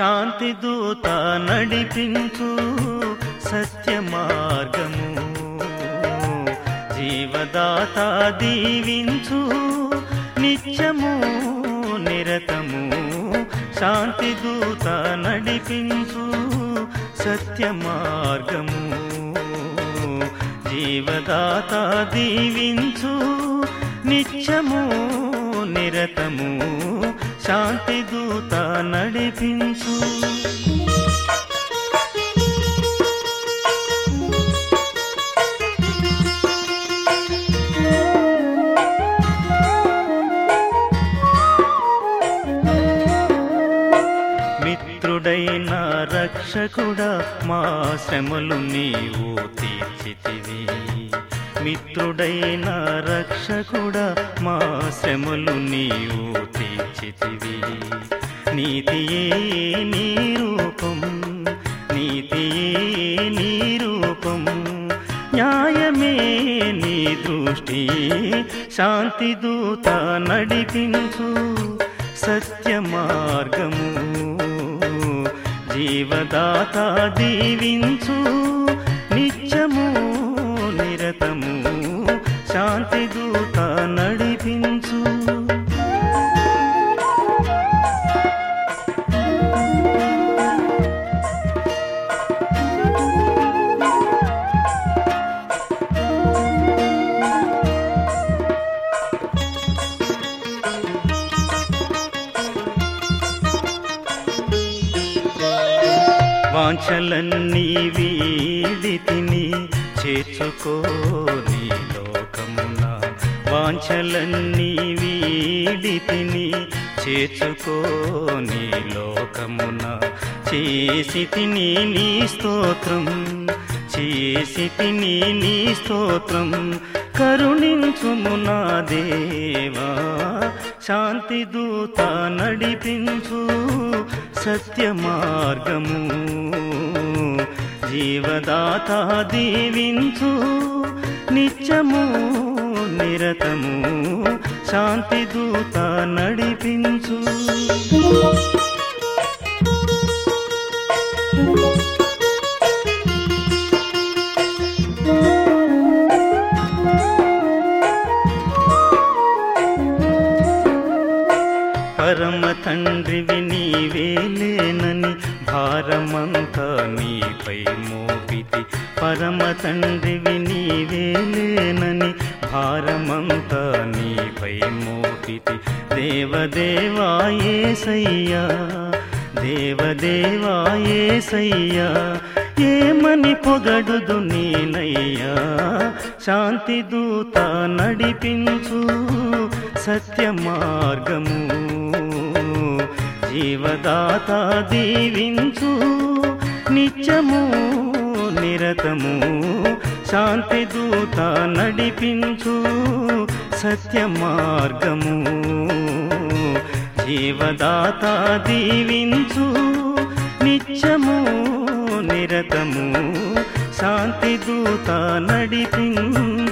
శాంతి దూత నడిపించు సత్య మార్గము జీవదాత దీవించు నిత్యము నిరతము శాంతి దూత నడిపించు సత్య మార్గము జీవదాత దీవించు నిత్యము నిరతము శాంతి దూత నడిపించు మిత్రుడైన రక్షకుడా మా శ్రమలు నీవు తీర్చితివి మిత్రుడైన రక్షకుడా మా శ్రమలు నీవు తీర్చితివి నీతియే నీ రూపం నీతియే నీ రూపం న్యాయమే నీ దృష్టి శాంతి దూత నడిపించు సత్య మార్గము జీవదాత దీవించు నిత్యము నిరతము శాంతి దూత నడిపించు వాంఛలన్నీ వీడి తిని చేర్చుకోని లోకమున వాంఛలన్నీ వీడి తిని చేర్చుకోని లోకమున చేసి తిని నీ స్తోత్రం చేసి తిని నీ స్తోత్రం కరుణించుము నా దేవా శాంతి దూత నడిపించు సత్య మార్గము జీవదాత దీవించు నిత్యము నిరతము శాంతి దూత నడిపించు పరమ తండ్రివి నీవేలేనని భారమంతా నీపై మోపితి పరమ తండ్రివి నీవేలేనని భారమంతా నీపై మోపితి దేవదేవాయేసయ్యా దేవదేవాయేసయ్యా ఏమని పొగడుదు నేనయ్యా శాంతి దూత నడిపించు సత్య మార్గము జీవదాత దీవించు నిత్యము నిరతము శాంతి దూత నడిపించు సత్య మార్గము జీవదాత దీవించు నిత్యము నిరతము శాంతి దూత నడిపించు